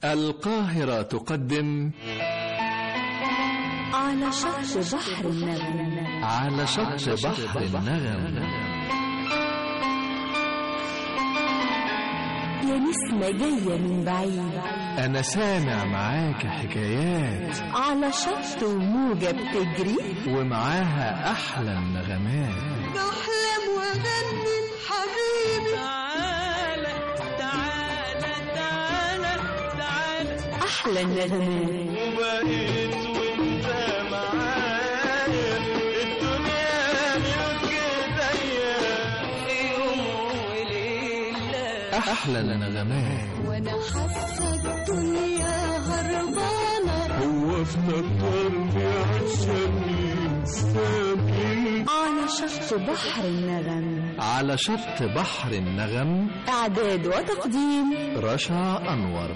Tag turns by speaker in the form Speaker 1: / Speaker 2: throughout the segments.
Speaker 1: القاهرة تقدم
Speaker 2: على شط بحر النغم
Speaker 1: على شط بحر النغم
Speaker 2: يا نسمة جاية من بعيد
Speaker 1: أنا سامع معاك حكايات
Speaker 2: على شط وموجة بتجري
Speaker 1: ومعاها أحلى النغمات
Speaker 3: بحلم واغني حبيبي
Speaker 4: تعالى تعالى تعالى تعالى
Speaker 2: أحلى النغمات
Speaker 4: وبقيت وانت معايا الدنيا ملك ايديا في يوم وليله
Speaker 1: أحلى النغمات
Speaker 3: وانا حاسه الدنيا هربانه
Speaker 4: هو افتكرني عشان ينساني
Speaker 2: على شط بحر النغم
Speaker 1: على شط بحر النغم
Speaker 2: إعداد وتقديم
Speaker 1: رشا أنور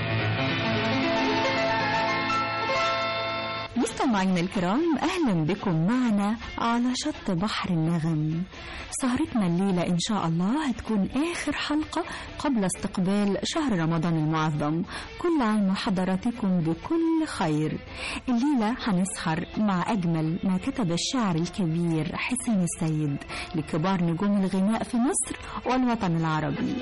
Speaker 2: مستمعينا الكرام أهلا بكم معنا على شط بحر النغم سهرتنا الليلة إن شاء الله هتكون آخر حلقة قبل استقبال شهر رمضان المعظم كل عام وحضراتكم بكل خير الليلة هنسهر مع أجمل ما كتب الشاعر الكبير حسين السيد لكبار نجوم الغناء في مصر والوطن العربي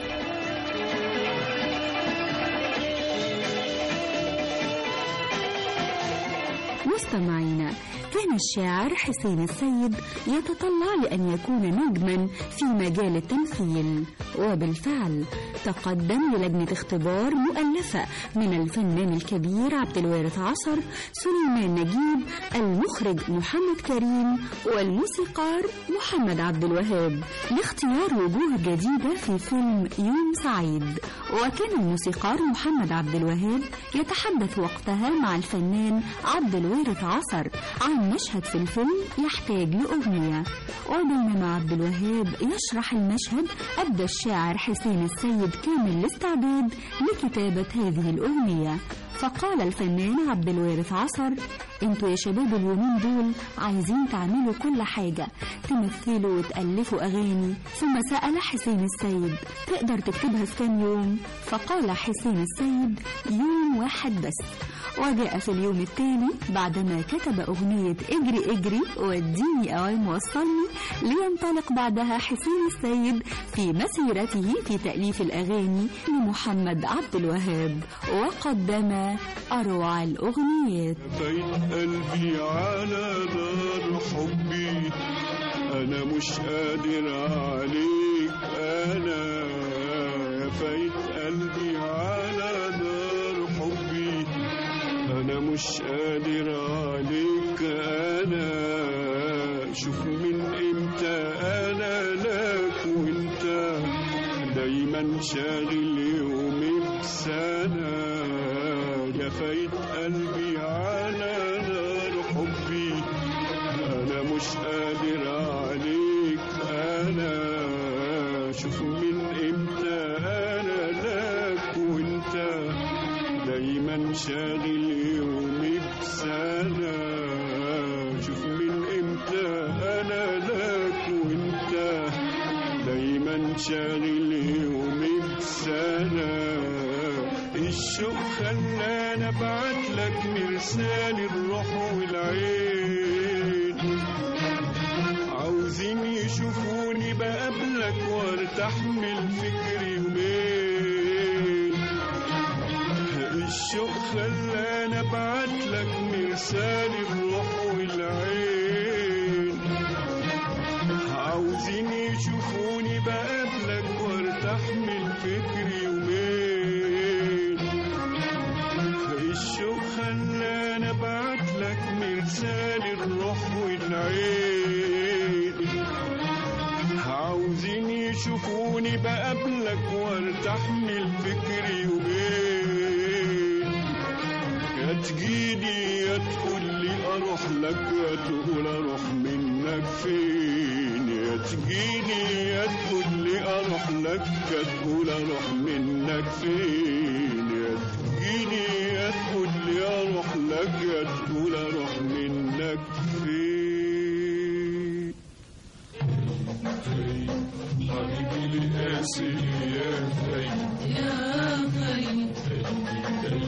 Speaker 2: مستمعينا كان الشاعر حسين السيد يتطلع لأن يكون نجما في مجال التمثيل وبالفعل تقدم للجنة اختبار مؤلفة من الفنان الكبير عبد الوارث عصر سليمان نجيب المخرج محمد كريم والموسيقار محمد عبد الوهاب لاختيار وجوه جديدة في فيلم يوم سعيد وكان الموسيقار محمد عبد الوهاب يتحدث وقتها مع الفنان عبد الوارث عصر عن مشهد في الفيلم يحتاج لأغنية وبينما عبد الوهاب يشرح المشهد أبدى الشاعر حسين السيد كامل الاستعداد لكتابة هذه الأغنية فقال الفنان عبد الوارث عصر انتوا يا شباب اليومين دول عايزين تعملوا كل حاجة تمثلوا وتألفوا أغاني ثم سأل حسين السيد تقدر تكتبها في كام يوم فقال حسين السيد يوم واحد بس وجاء في اليوم التالي بعدما كتب أغنية اجري اجري وديني أوام وصلني لينطلق بعدها حسين السيد في مسيرته في تأليف الأغاني لمحمد عبد الوهاب وقدم أروع الأغنيات
Speaker 5: بيت قلبي على نار حبي انا مش قادر عليك انا فايت قلبي على نار حبي انا مش قادر عليك انا شوف من امتى انا لك وانت دايما شاغل يومي بسنة يا فايت قلبي على نار حبي انا مش قادر عليك انا شوف من امتى انا لك وانت دايما شاغل يومي بسنة شوف من امتى انا لك وانت دايما شاغل يومي بسنة الشوق خلاني ابعت لك مرسال الروح والعين عاوزين يشوفوني بقابلك وارتاح من فكري يومين الشوق خلاني ابعت لك مرسال الروح والعين عاوزين يشوفوني بقابلك وارتاح من فكري يومين الشوق خلاني ابعت لك مرسال الروح والعين عاوزين يشوفوني بقابلك وارتاح من فكري يومين يا تجيني يا تقول لي اروح لك يا تقول اروح منك فين يا تجيني يا تقول لي اروح لك يا تقول اروح منك فين يا تجيني يا تقول لي اروح لك يا تقول اروح منك فين حبيبي لقاسي يا فايد
Speaker 3: يا غالي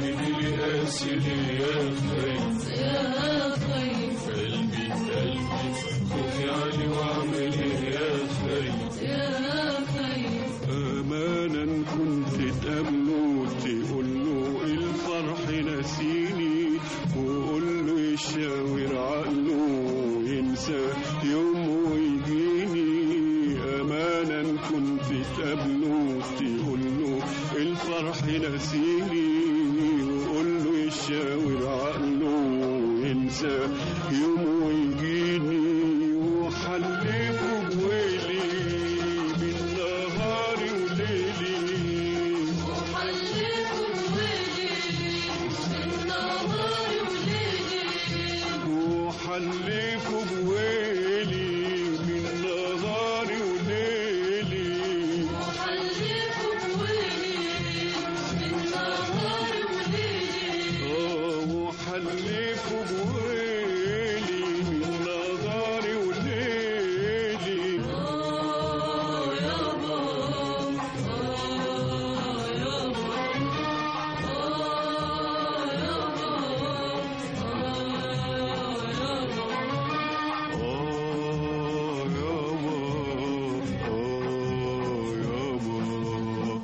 Speaker 5: بدلي قاسي يا خير
Speaker 3: يا خير
Speaker 5: قلبي قلبي خوفي علي واعمل ايه يا خير
Speaker 3: يا خير
Speaker 5: امانا كنت تقابله تقول له الفرح نسيني وقول له يشاور عقله ينسى يوم ويجيني امانا كنت تقابله تقول له الفرح نسيني وقول له يشاور عقله ينسى يوم ويجيني وحلفه بويلي بالنهار وليلي
Speaker 3: وحلفوا بويلي بالنهار وليلي
Speaker 5: وحلفه بويلي بالنهار وليلي
Speaker 3: وحلفوا بويلي بالنهار وليلي
Speaker 5: اه وحلفه بويلي بالنهار وليلي
Speaker 3: آه يابا آه يابا آه يابا آه يابا
Speaker 5: اه يابا اه يابا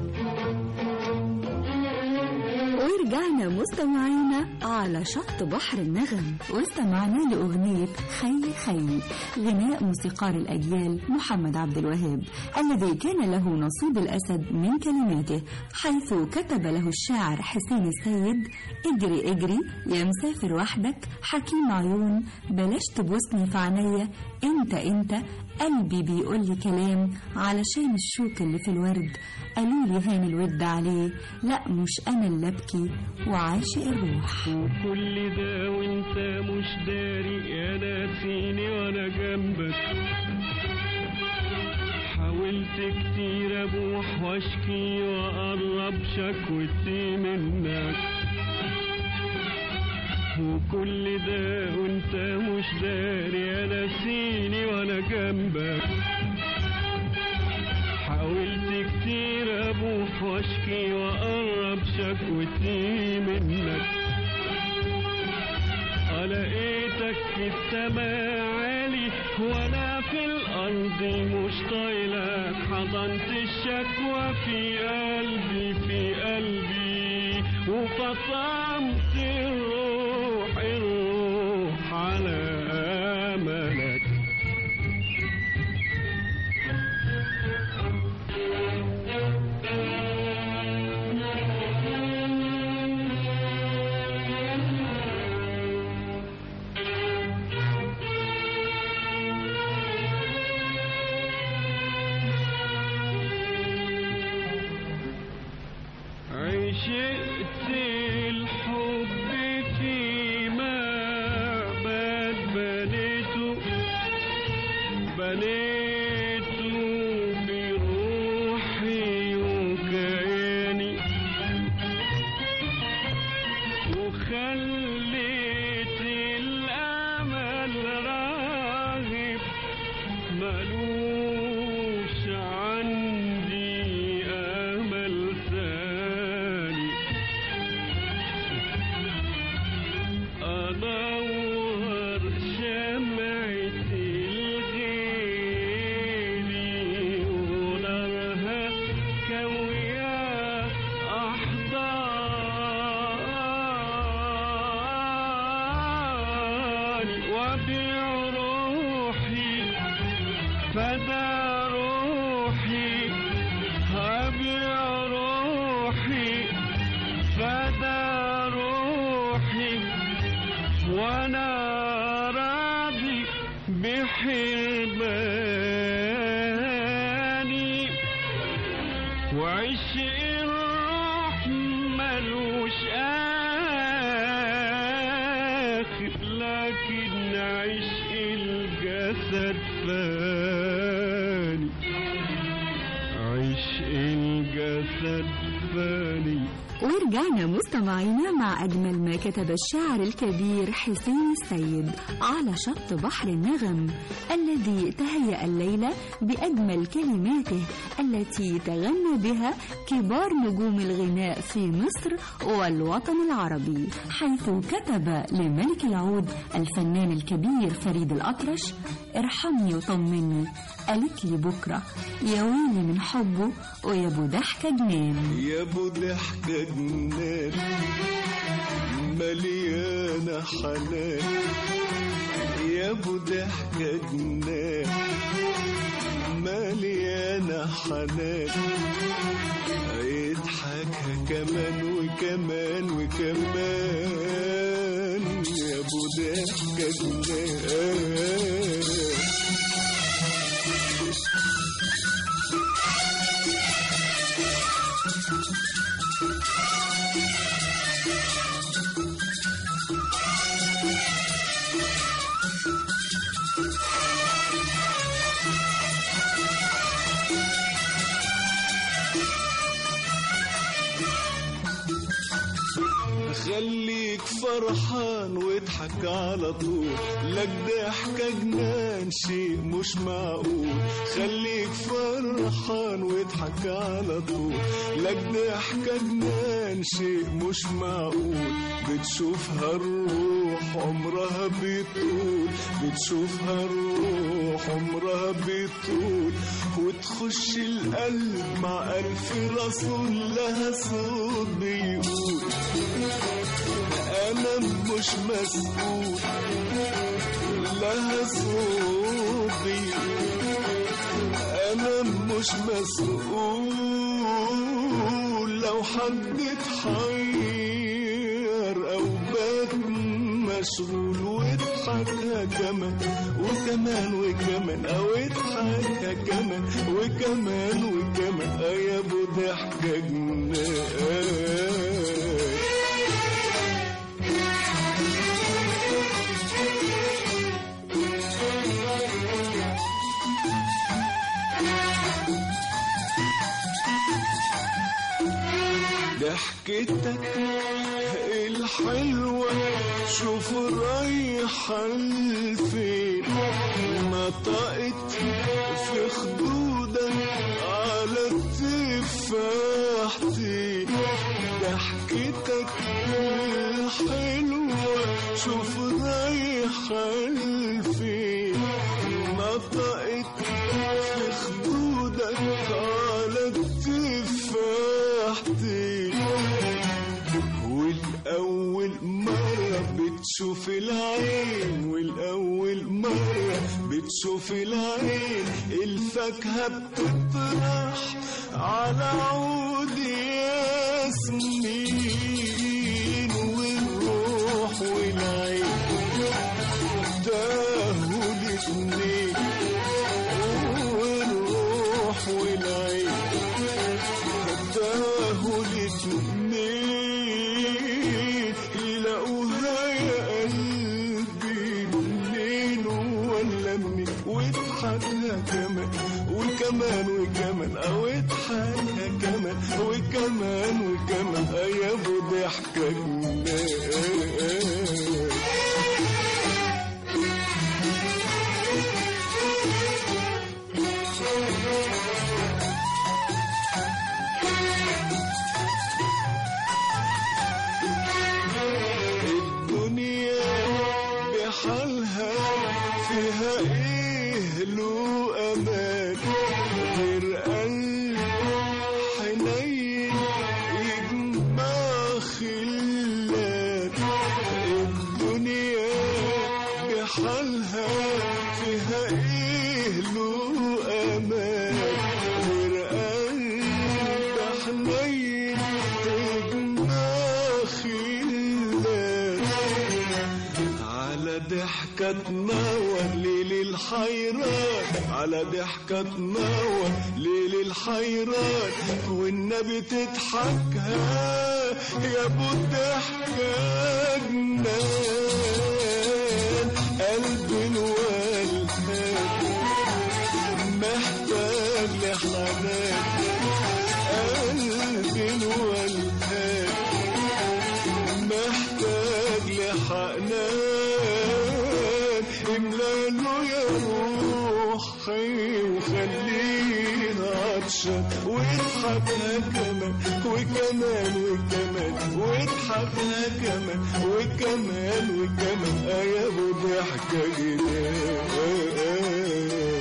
Speaker 2: ورجعنا مستمعينا على شط بحر النغم واستمعنا لأغنية خي خي غناء موسيقار الأجيال محمد عبد الوهاب الذي كان له نصيب الأسد من كلماته حيث كتب له الشاعر حسين السيد اجري اجري يا مسافر وحدك حكيم عيون بلاش تبوسني في عينيا انت انت قلبي بيقول لي كلام علشان الشوك اللي في الورد قالوا لي هان الود عليه لا مش انا اللي ابكي وعاشق الروح
Speaker 5: وكل ده وانت مش داري يا ناسيني وانا جنبك حاولت كتير ابوح واشكي واقرب شكوتي منك وكل ده وانت مش داري يا ناسيني وانا جنبك حاولت كتير ابوح واشكي واقرب شكوتي منك لقيتك في السماء عالي وانا في الارض مش طايلك حضنت الشكوى في قلبي في قلبي وفصمت الروح الروح على املك عشقت الحب في معبد بنيته بنيته بروحي وكياني وخليت الأمل راغب ملوش عندي أمل ثاني أنور شمعة الغيلي ونارها كوية أحضاني وأبيع روحي فدا روحي هبيع روحي فدا روحي وانا راضي بحرماني وعش الروح ملوش آخر لكن عشق الجسد فاني عشق الجسد فاني
Speaker 2: ورجعنا مستمعينا مع أجمل ما كتب الشاعر الكبير حسين السيد على شط بحر النغم الذي تهيأ الليلة بأجمل كلماته التي تغنى بها كبار نجوم الغناء في مصر والوطن العربي حيث كتب لملك العود الفنان الكبير فريد الأطرش ارحمني وطمني قالت لي بكرة يا ويلي من حبه ويا ابو ضحكة جنان
Speaker 5: يا ابو ضحكة جنان مليانة حنان يا ابو ضحكة جنان مليانة حنان يضحكها كمان وكمان وكمان يا ابو ضحكة جنان خليك فرحان واضحك على طول لك ضحكة جنان شيء مش معقول خليك فرحان واضحك على طول لك ضحكة جنان شيء مش معقول بتشوفها الروح عمرها بيطول بتشوفها الروح عمرها بيطول وتخش القلب مع ألف رسول لها صوت بيقول أنا مش مسؤول لها صوت بيقول أنا مش مسؤول لو حد اتحير أو بات مشغول واضحكها كمان وكمان وكمان أو اضحكها كمان وكمان وكمان آه يا أبو ضحكة جنان ضحكتك الحلوة شوف رايحة لفين نطقت في خدودك على تفاحتي ضحكتك الحلوة شوف رايحة لفين نطقت في خدودك على تفاحتي والأول مرة بتشوف العين والأول مرة بتشوف العين الفاكهة بتطرح على عود ياسمين والروح والعين تاهوا الاتنين والروح والعين تاهوا الاتنين يلاقوها يا قلبي منين ولا منين واضحكها كمان وكمان وكمان او اضحكها كمان وكمان وكمان آه يا ابو ضحكة جنان الدنيا بحالها فيها ايه له امان غير قلب حنين يجمع خلات الدنيا بحالها فيها ايه له امان غير قلب حنين يجمع خلات على ضحكة تنور ليل الحيران على ضحكة تنور ليل الحيران والنبي تضحكها يا ابو الضحكة جنان قلبي الوالد محتاج لحنان قلبي الوالد وخليها عطشان واضحكها كمان وكمان وكمان واضحكها كمان وكمان وكمان آه يا ابو ضحكة جنان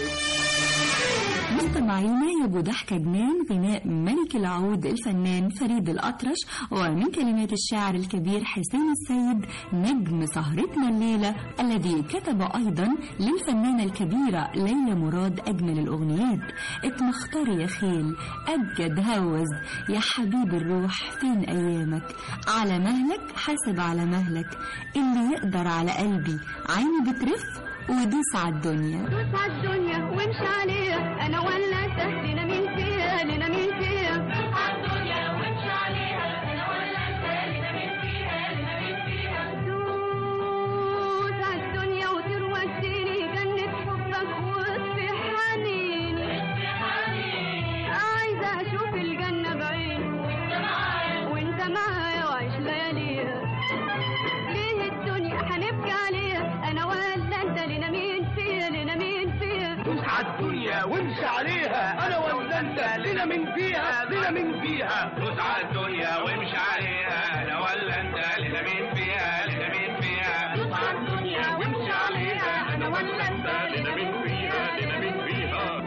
Speaker 2: مستمعينا يبو ضحكة جنان غناء ملك العود الفنان فريد الأطرش ومن كلمات الشاعر الكبير حسين السيد نجم سهرتنا الليلة الذي كتب أيضا للفنانة الكبيرة ليلى مراد أجمل الأغنيات اتمختار يا خيل أبجد هوز يا حبيب الروح فين أيامك على مهلك حاسب على مهلك اللي يقدر على قلبي عيني بترف ودوس على الدنيا
Speaker 6: دوس على الدنيا وامشي عليها انا ولا انت لنا مين فيها لنا مين فيها دوس على الدنيا وامشي عليها انا ولا انت لنا مين فيها لنا مين فيها دوس على الدنيا وتروى اديني جنة حبك واطفي حنيني عايزة اشوف الجنة بعيني وانت معايا وانت معايا واعيش لياليها ليه الدنيا هنبكي عليها انا ولا انت لنا مين فيها لنا مين فيها
Speaker 4: دوس على الدنيا وامشي عليها انا ولا انت لنا من فيها لنا من فيها دوس على الدنيا وامشي عليها انا ولا انت لنا من فيها لنا من فيها دوس على الدنيا وامشي عليها انا ولا انت لنا من فيها لنا من فيها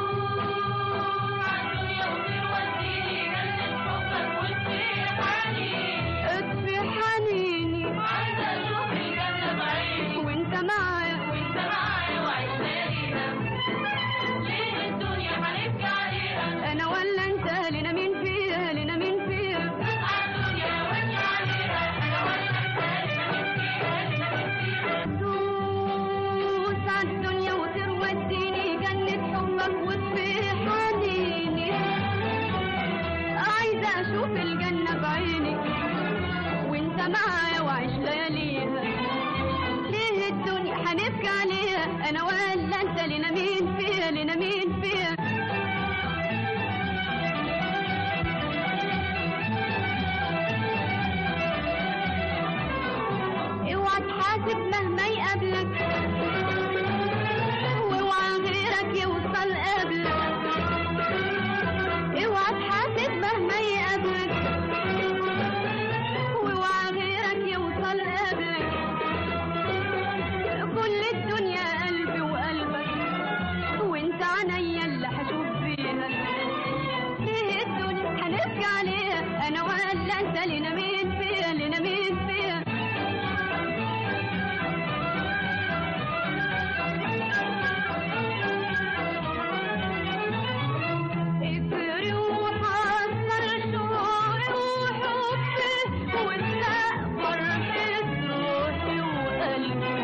Speaker 6: اطفي حنيني عايزة اشوف الجنة بعيني وانت معايا وانت معايا وعيش لياليها ليه الدنيا هنبكي عليها انا ولا انت لنا مين فيها لنا مين فيها الدنيا وامشي عليها انا ولا انت لنا مين فيها لنا مين فيها دوس على الدنيا وتروى اديني جنة حبك واطفي حنيني عايزة أشوف الجنة بعيني وأنت معايا وأعيش لياليها ليه الدنيا هنبكي عليها أنا ولا أنت لنا مين فيها لنا مين فيها اوعى تحاسب مهما يقابلك واوعى غيرك يوصل قبلك اوعى تحاسب مهما يقابلك واوعى غيرك يوصل قبلك كل الدنيا قلبي وقلبك وانت عينيا اللي هشوف فيها ليه الدنيا هنبكي عليها انا ولا انت لنا مين فيها لنا مين فيها افري وحصل شوقي وحبي واسرق فرحة روحي وقلبي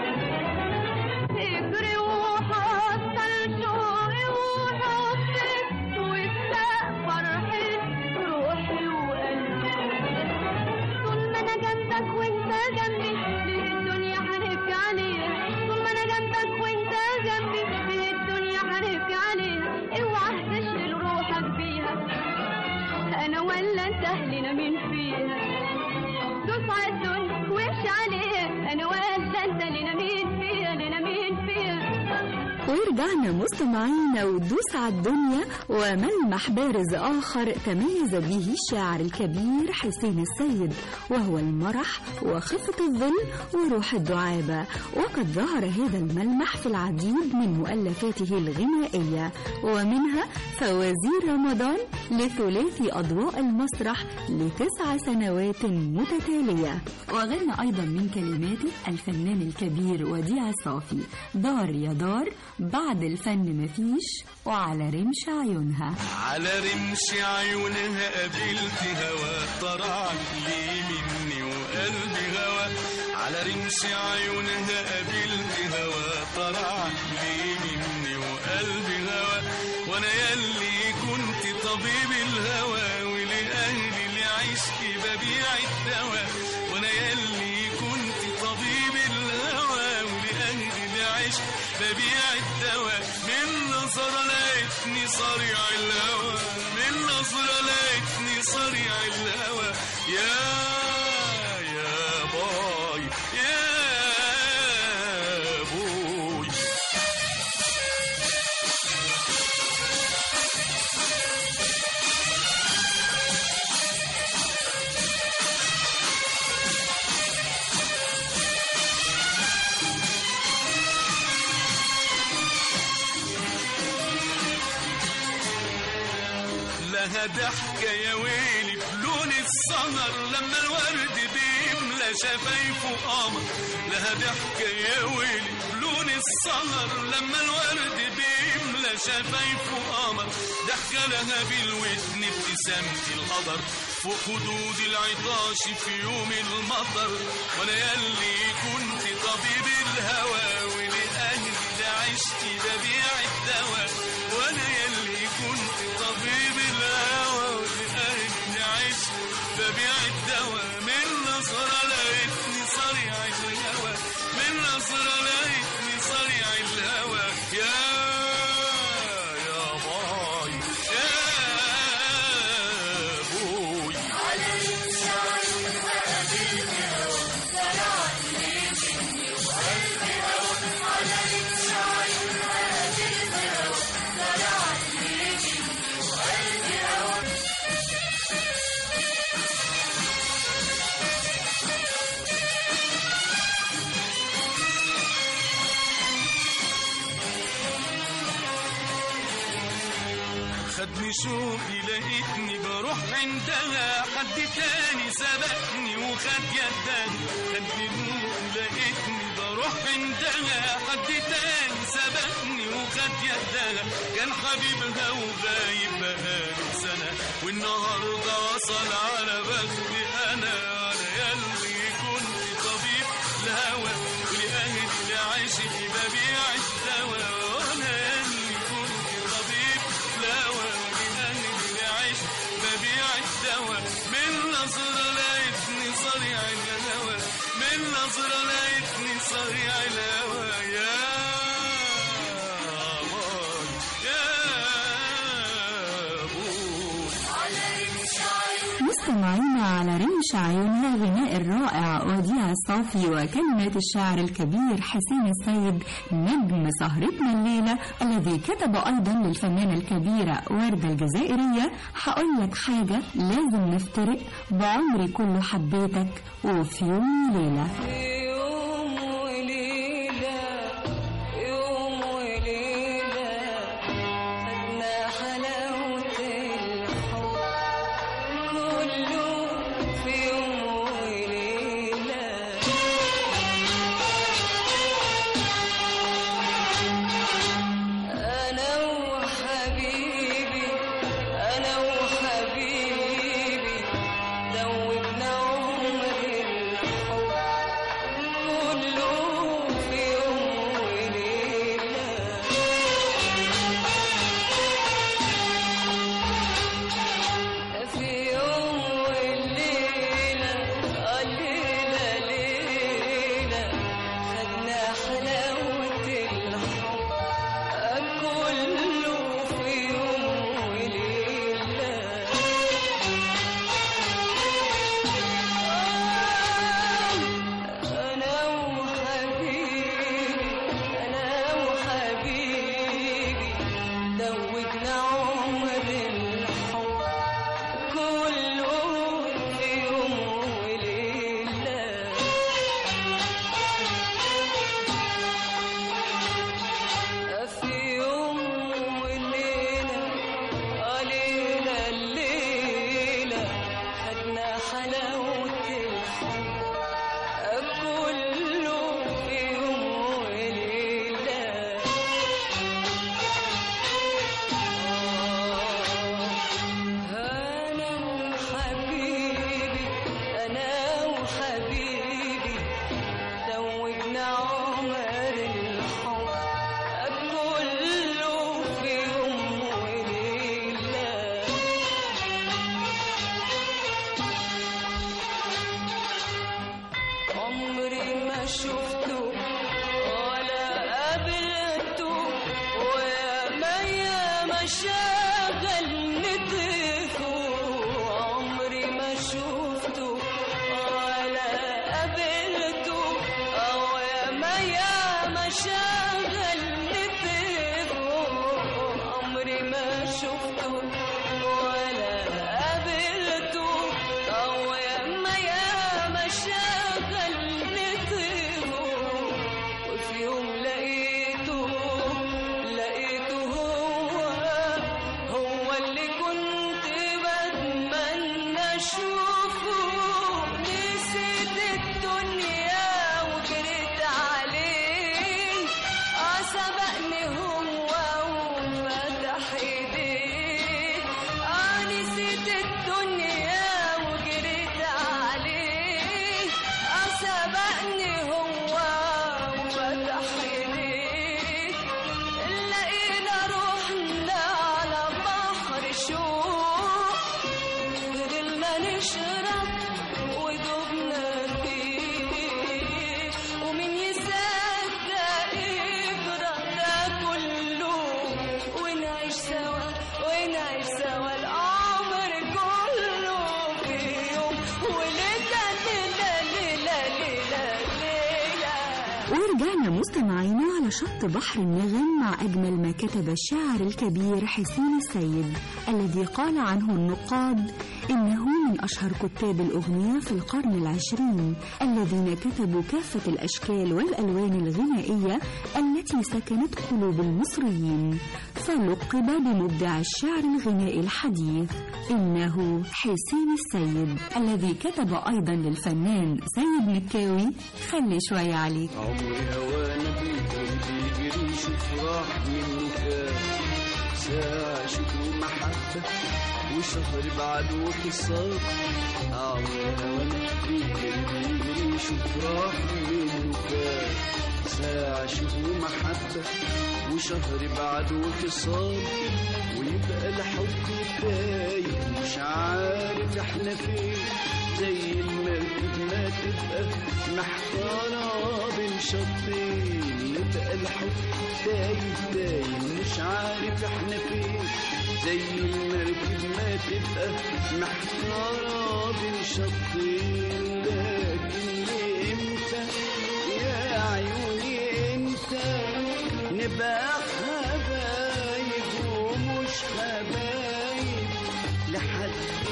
Speaker 6: افري وحصل شوقي وحبي واسرق فرحة روحي وقلبي طول ما انا جنبك وانت جنبي ليه الدنيا هنبكي عليها طول ما انا جنبك وانت جنبي ليه الدنيا هنبكي عليها اوعى تشغل روحك بيها انا ولا انت اهلنا مين فيها دوس على الدنيا وامشي عليها انا ولا انت لنا مين فيها لنا مين فيها
Speaker 2: ورجعنا مستمعينا ودوس على الدنيا وملمح بارز آخر تميز به الشاعر الكبير حسين السيد وهو المرح وخفة الظل وروح الدعابة وقد ظهر هذا الملمح في العديد من مؤلفاته الغنائية ومنها فوازير رمضان لثلاثي أضواء المسرح لتسع سنوات متتالية وغنى أيضا من كلماته الفنان الكبير وديع الصافي دار يا دار بعد الفن مفيش وعلى رمش عيونها
Speaker 4: على رمش عيونها قابلت هوا طرع لي مني وقلبي هوا على رمش عيونها قابلت هوا طرع لي مني وقلبي هوا وانا يلي كنت طبيب الهوى ولأهلي لعشق ببيع الدواء وانا يلي كنت طبيب الهوى ولأهلي لعشق ببيع الدواء من نظرة لقيتني صريع الهوى من نظرة لقيتني صريع الهوى يا يا باي يا بوي
Speaker 7: لها ضحكة يا ويلي بلون السهر لما الورد بيملى شفايفه قمر لها ضحكة يا ويلي بلون السهر لما الورد بيملى شفايفه قمر ضحكة لها بالودن ابتسامة القدر فوق خدود العطاش في يوم المطر وانا ياللي كنت طبيب الهوى ولأهلي ده عشت ببيع الدواء وانا ياللي كنت طبيب الهوى ولأهلي ده عشت ببيع الدواء من نظرة لقيتني صريع الهوى من نظرة لقيتني صريع الهوى يا يا باي يا بوي خدني شوقي لقيتني بروح عندها حد تاني سبقني وخد يدها خدني شوقي لقيتني بروح عندها حد تاني سبقني وخد يدها كان حبيبها وغايب بقاله سنة والنهاردة وصل على بختي أنا أنا ياللي كنت طبيب الهوى ولأهلي لعاشق ببيع الدواء وأنا ياللي كنت طبيب الهوى ولأهلي لعاشق ببيع الدواء من نظرة لقيتني صريع الهوى من نظرة لقيتني صريع الهوى يا باي يا بوي
Speaker 2: مستمعينا على رمش عيونها غناء الرائع وديع الصافي وكلمات الشاعر الكبير حسين السيد نجم سهرتنا الليلة الذي كتب أيضا للفنانة الكبيرة وردة الجزائرية هقول لك حاجة لازم نفترق بعمري كله حبيتك وفي يوم وليلة
Speaker 6: يوم وليلة يوم وليلة خدنا حلاوة الحب كله في يوم وليلة أنا وحبيبي أنا وحبيبي دوبنا عمر الحب كله في يوم وليلة في يوم والليلة آه ليلة ليلة خدنا حلاوة الحب كله في يوم وليلة أنا وحبيبي أنا وحبيبي دوبنا عمر الحب كله في يوم وليلة في يوم وليلة آه ليلة الليلة خدنا حلاوة الحب كله في يوم وليلة أنا وحبيبي أنا وحبيبي دوبنا عمر الحب كله في يوم وليلة عمري ما شفته ولا قابلته ويا ما يا ما شغل نطفه عمري ما شفته ولا قابلته أو يا ما يا ما شغل نطفه عمري ما شفته ولا قابلته أو يا ما يا ما شغل نطفه وفي يوم لقيته لقيته هو هو اللي كنت نشرب ودوبنا فيه ومين يصدق يجرى ده كله ونعيش سوا ونعيش سوا العمر كله في يوم وليلة ليلة ليلة ليلة ليلة
Speaker 2: ورجعنا مستمعينا على شط بحر النغم مع أجمل ما كتب الشاعر الكبير حسين السيد الذي قال عنه النقاد إنه من أشهر كتاب الأغنية في القرن العشرين الذين كتبوا كافة الأشكال والألوان الغنائية التي سكنت قلوب المصريين فلقب بمبدع الشعر الغنائي الحديث إنه حسين السيد الذي كتب أيضا للفنان سيد مكاوي خلي شوية عليك
Speaker 5: عمري هوانا بيجري بيجري شوف راح منه كام ساعة شوف محبة وشهر بعد وخصام عمري هوانا بيجري بيجري شوف راح منه كام ساعة شوف محبة وشهر بعد وخصام ويبقى الحب تايه مش عارف احنا فين زي المركب ما تبقى محتارة بين شطين يبقى الحب تايه تايه مش عارف احنا فين زي المركب ما تبقى محتارة بين شطين لكن امتى يا عيوني امتى نبقى حبايب ومش حبايب لحد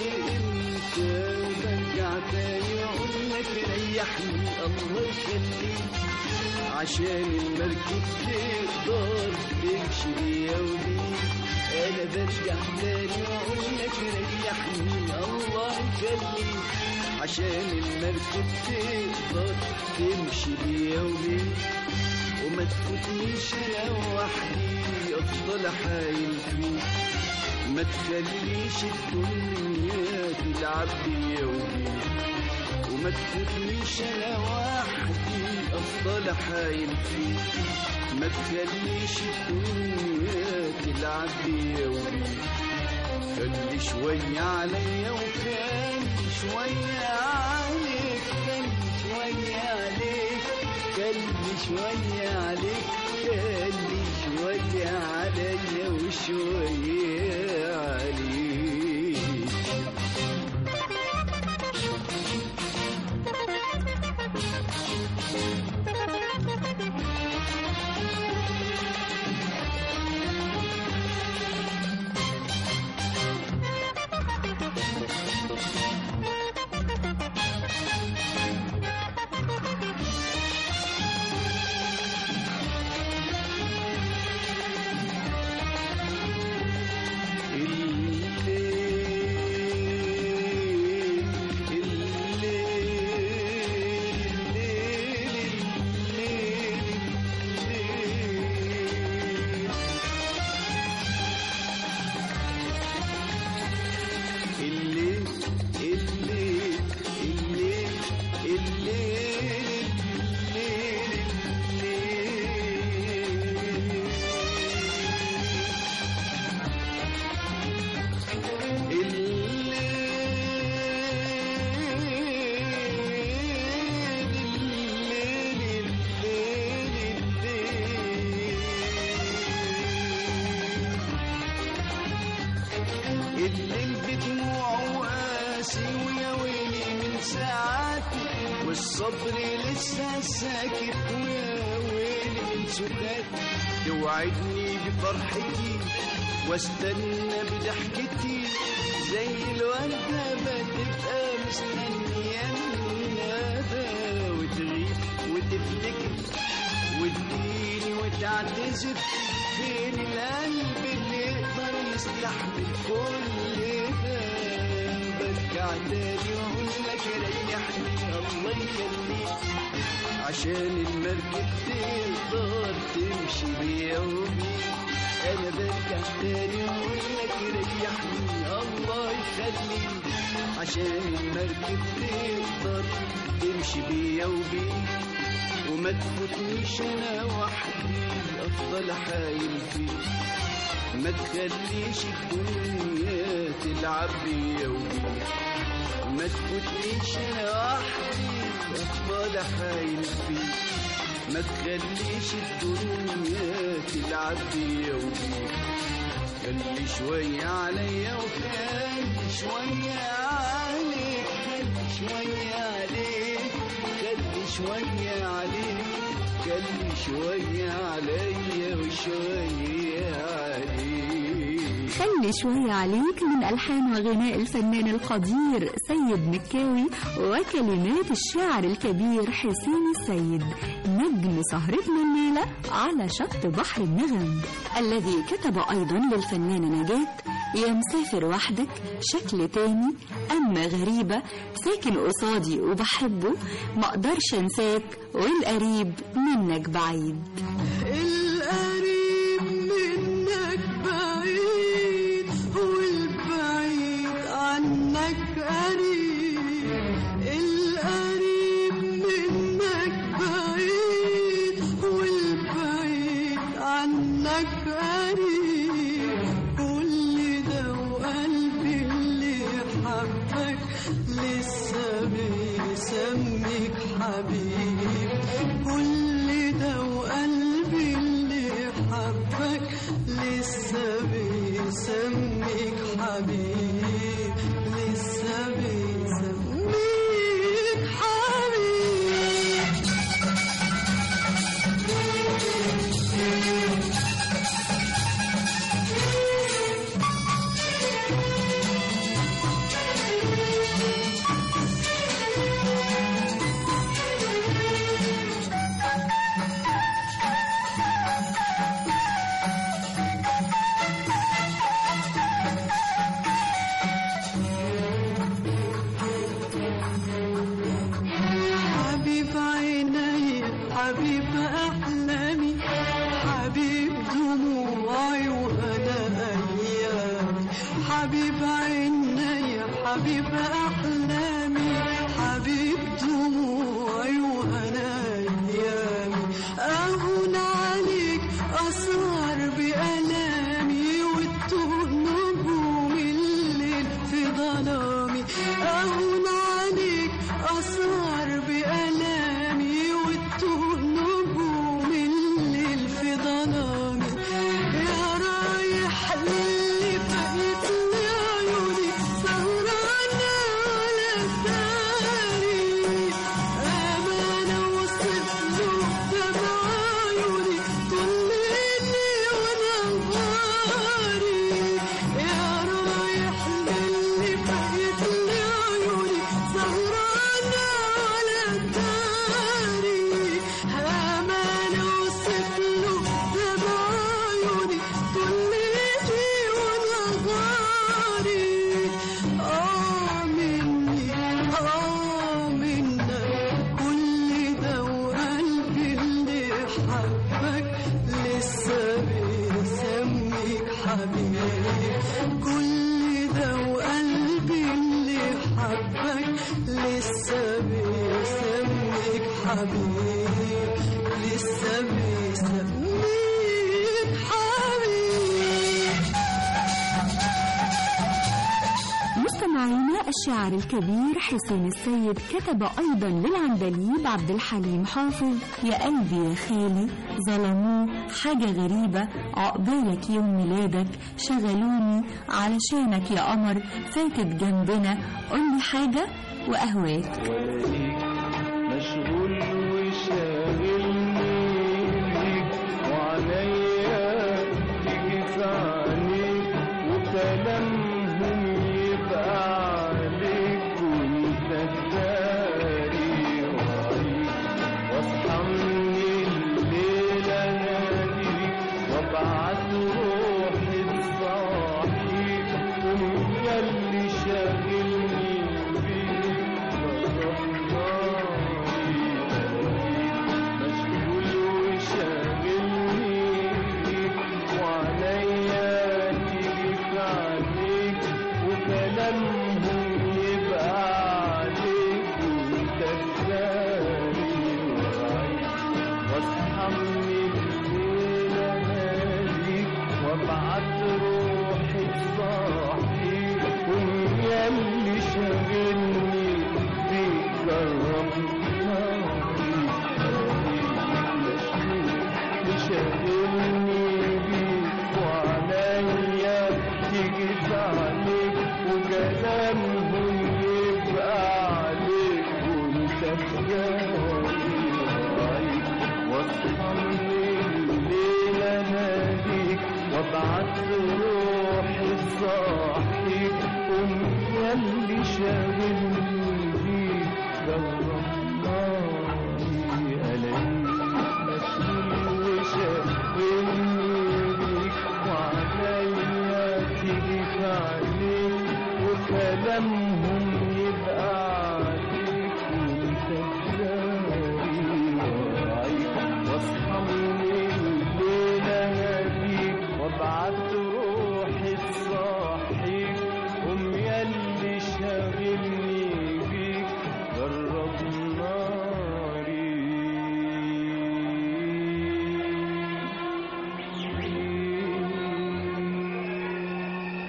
Speaker 5: امتى برجع تاني اقول لك ريحني الله يخليك عشان المركب تقدر تمشي بيا وبيك انا برجع تاني واقول لك ريحني الله يخليك عشان المركب تقدر تمشي بيا وبيك وما تفوتنيش انا وحدي افضل حايل فيك ما تخليش الدنيا تلعب بيا وبيك وما تفوتنيش انا وحدي افضل حايل فيك ما تخليش الدنيا تلعب بيا وبيك خلي شوية عليا وخلي شوية عليك خلي شوية عليك خلي شوية عليك خلي شوية عليا وشوية عليك الليل الليل الليل الليل الليل الليل بدموعه قاسي ويا ويلي من ساعاتي والصبر لسه ساكت ويا ويلي من سكاتي توعدني بفرحتي واستنى بضحكتي زي الوردة بتبقى مستنية الندى وتغيب وتفتكر وتديني وتعتذر فين القلب اللي يقدر يستحمل كل ده برجع تاني واقول لك ريحني الله يخليك عشان المركب تقدر تمشي بيا وبيك انا برجع تاني واقول لك ريحني الله يخليك عشان المركب تقدر تمشي بيا وبيك
Speaker 8: وما تفوتنيش انا وحدي افضل حايل فيك ما تخليش الدنيا تلعب بيا وبيك ما تفوتنيش انا وحدي افضل حايل فيك ما تخليش الدنيا تلعب بيا وبيك خلي شوية عليا وخلي شوية عليك خلي شوية عليك خلي شوية عليك خلي شوية عليا وشوية عليك
Speaker 2: خلي شوية عليك من ألحان وغناء الفنان القدير سيد مكاوي وكلمات الشاعر الكبير حسين السيد نجم سهرتنا الليلة على شط بحر النغم الذي كتب أيضا للفنانة نجاة يا مسافر وحدك شكل تاني أما غريبة ساكن قصادي وبحبه مقدرش انساك والقريب منك بعيد
Speaker 9: القريب منك بعيد والبعيد عنك قريب القريب منك بعيد والبعيد عنك قريب كل ده وقلبي اللي حبك لسه بيسميك حبيب كل ده وقلبي اللي حبك لسه بيسميك حبيب لسه بيسميك حبيب حبيب عيني حبيب أحلامي حبيب دموعي وأنا أيامي حبيب عيني حبيب أحلامي حبيب دموعي وأنا أيامي أهون عليك أسهر بألامي وتوه نجوم الليل في ظلامي أهون عليك أسهر بألامي وتوه نجوم الليل في ظلامي يا رايح للي بقيت لي عيوني سهرانة على الداري أمانة وصف له دمع عيوني طول ليلي ونهاري يا رايح للي بقيت لي عيوني سهرانة على الداري أمانة وصف له دمع عيوني طول ليلي ونهاري آه مني آه منك كل ده وقلبي اللي حبك لسه بيسميك حبيب كل ده وقلبي اللي حبك لسه بيسميك حبيب لسه بيسميك حبيب
Speaker 2: مستمعينا الشاعر الكبير حسين السيد كتب أيضا للعندليب عبد الحليم حافظ يا قلبي يا خالي ظلموه حاجة غريبة عقبالك يوم ميلادك شغلوني علشانك يا قمر فاتت جنبنا قولي حاجة وأهواك
Speaker 8: وليك مشغول وشاغلني بيك وعليا تيجي في عينيك وكلامهم يبقى عليك وانت الداري وعيك واصحى من الليل اناديك وابعت روحي تصاحيك وانت اللي شاغلني بيك مشغول وشاغلني بيك وعليا تيجي في عينيك صاحيك قوم ياللي شاغلني بيك جرب ناري ألاقيك مشغول وشاغلني بيك وعليا تيجي في عينيك وكلامهم يبقى عليك وانت جاري ورايك واصحى من الليل اناديك وابعت روحي تصحيك قوم ياللي شاغلني بيك جرب ناري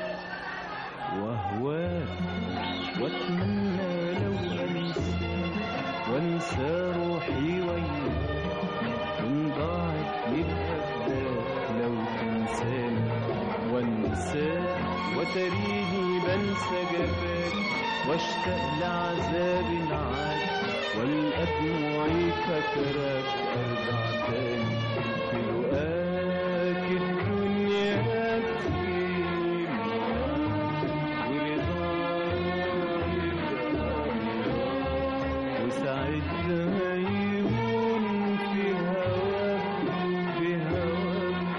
Speaker 8: واهواك واتمنى لو انسى وانسى روحي وياك ان ضاعت يبقى فداك لو تنساني وانساك وتريني بنسى جفاك واشتاق لعذاب معاك والقى دموعي فاكراك ارجع تاني في لقاك الدنيا تجيني وساعتها يهون في هواك في هواك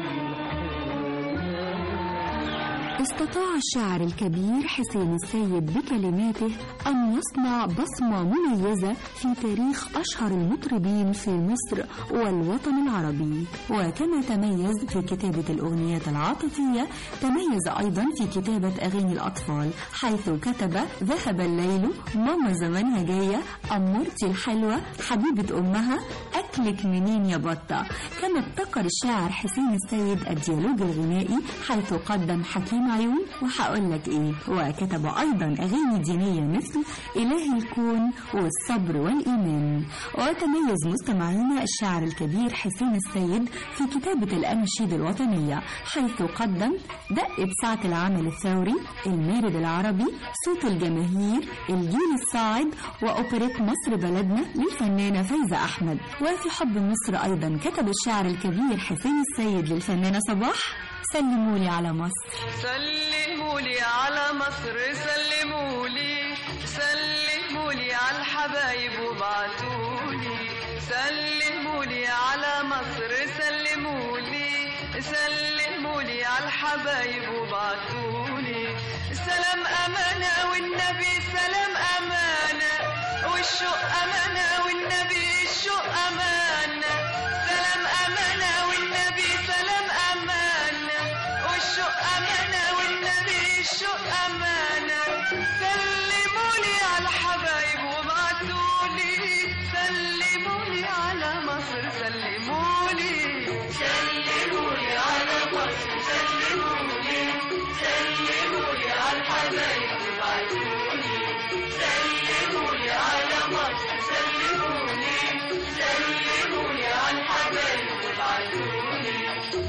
Speaker 2: استطاع الشاعر الكبير حسين السيد بكلماته أن يصنع بصمة مميزة في تاريخ أشهر المطربين في مصر والوطن العربي وكما تميز في كتابة الأغنيات العاطفية تميز أيضا في كتابة أغاني الأطفال حيث كتب ذهب الليل ماما زمانها جاية أمورتي الحلوة حبيبة أمها أكلك منين يا بطة كما ابتكر الشاعر حسين السيد الديالوج الغنائي حيث قدم حكيم عيون وهقول لك ايه وكتب ايضا اغاني دينيه مثل اله الكون والصبر والايمان وتميز مستمعينا الشاعر الكبير حسين السيد في كتابه الاناشيد الوطنيه حيث قدم دقه ساعه العمل الثوري المارد العربي صوت الجماهير الجيل الصاعد واوبريت مصر بلدنا للفنانه فايزه احمد وفي حب مصر ايضا كتب الشاعر الكبير حسين السيد للفنانه صباح سلموا لي على مصر
Speaker 6: سلموا لي على مصر سلموا لي سلموا لي على الحبايب وابعتوا لي سلموا لي على مصر سلموا لي سلموا لي على الحبايب وابعتوا لي سلام أمانة والنبي سلام أمانة والشوق أمانة والنبي الشوق أمانة سلام أمانة والنبي سلام أمانة والشوق أمانة والنبي الشوق أمانة سلموا لي على الحبايب وابعتوا لي سلموا لي على مصر سلموا لي سلموا لي على مصر سلموا لي سلموا لي على الحبايب وابعتوا لي سلموا لي على مصر سلموا لي سلموا لي على الحبايب وابعتوا لي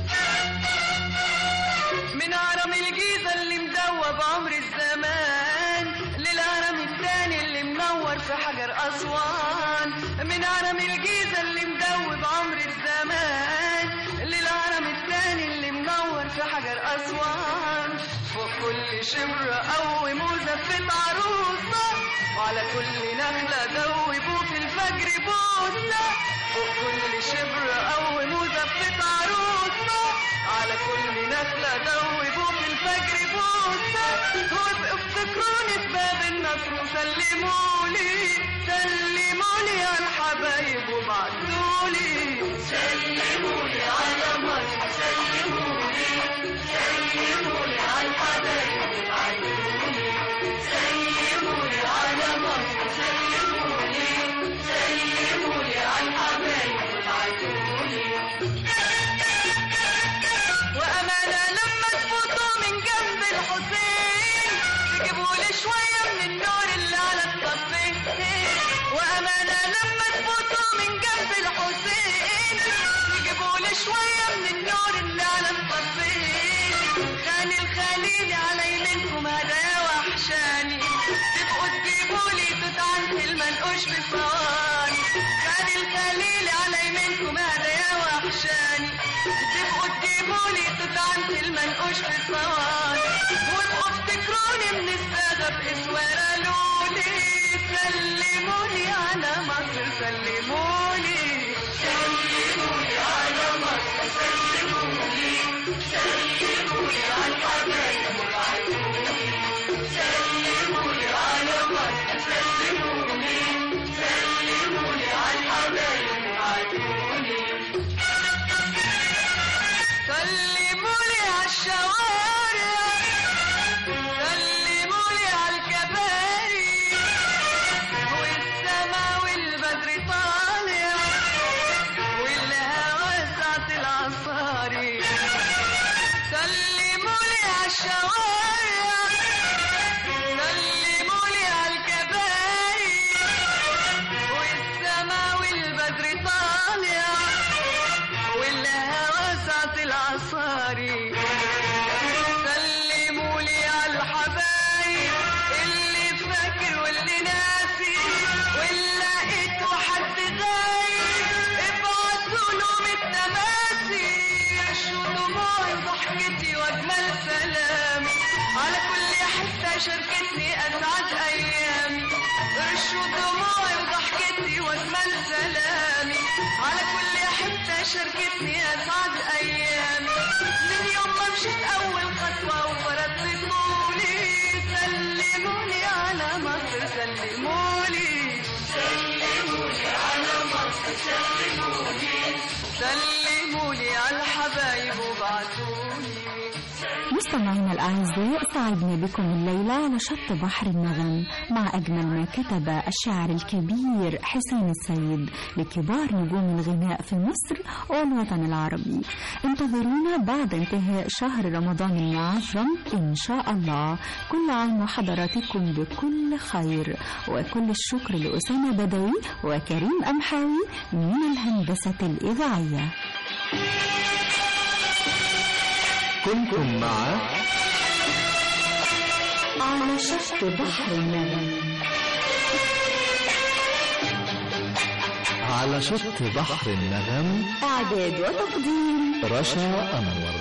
Speaker 6: من هرم الجيزة اللي مدوب عمر الزمان للهرم التاني اللي منور في حجر أسوان من هرم الجيزة اللي مدوب عمر الزمان للهرم التاني اللي منور في حجر أسوان فوق كل شبر قوي مزفت عروسة وعلى كل نخلة دوبوا في الفجر بوسة فوق كل شبر قوي مزفت عروسة على كل نخلة دوبوا في الفجر بوسة وابقوا افتكروني في باب النصر وسلموا لي سلموا لي على الحبايب وبعتوا لي سلموا لي على مصر سلموا لي سلموا لي على الحبايب وبعتوا لي سلموا لي على مصر سلموا لي سلموا لي على الحبايب وبعتوا لي وأمانة لما تفوتوا من جنب الحسين تجيبوا لي شوية من النور اللي على الطفين وأمانة لما تفوتوا من جنب الحسين تجيبوا لي شوية من النور اللي على الطفين خان الخليل على يمينكم هدايا وحشاني تبقوا تجيبوا لي توت عنه المنقوش في ثواني خان الخليل على يمينكم هدايا وحشاني تبقوا تجيبولي تطعمت المنقوش في الصواني وتبقوا تفتكروني من السادة بإسوارة لولي سلموني على مصر سلموني سلموني على مصر سلموني سلموني على الحبايب وعيوني سلموني على مصر سلموني سلموني على الحبايب وعيوني سلموني على الشوارع سلموني على الكباري والسما والبدر طالع والهوا ساعة العصاري سلموني على الشوارع سلموني على الكباري والسما والبدر طالع والهوا ساعة العصاري سلموا لي على الحبايب اللي فاكر واللي ناسي واللي لقيته حد غايب ابعتوا لهم التماسي شو دموعي وضحكتي واجمل سلامي على كل حتة شاركتني اسعد ايامي رشوا دموعي وضحكتي واجمل سلامي على كل حتة شاركتني اسعد ايامي من يوم ما مشيت اول خطوة وفرضت طولي سلموني على مصر سلموني سلموني على مصر سلموني سلموني على الحبايب وبعتوني
Speaker 2: مستمعينا الأعزاء سعدنا بكم الليلة على شط بحر النغم مع أجمل ما كتب الشاعر الكبير حسين السيد لكبار نجوم الغناء في مصر والوطن العربي انتظرونا بعد انتهاء شهر رمضان المعظم إن شاء الله كل عام وحضراتكم بكل خير وكل الشكر لأسامة بدوي وكريم أمحاوي من الهندسة الإذاعية
Speaker 1: كنتم مع
Speaker 2: على شط بحر النغم
Speaker 1: على شط بحر النغم
Speaker 2: إعداد وتقديم
Speaker 1: رشا أنور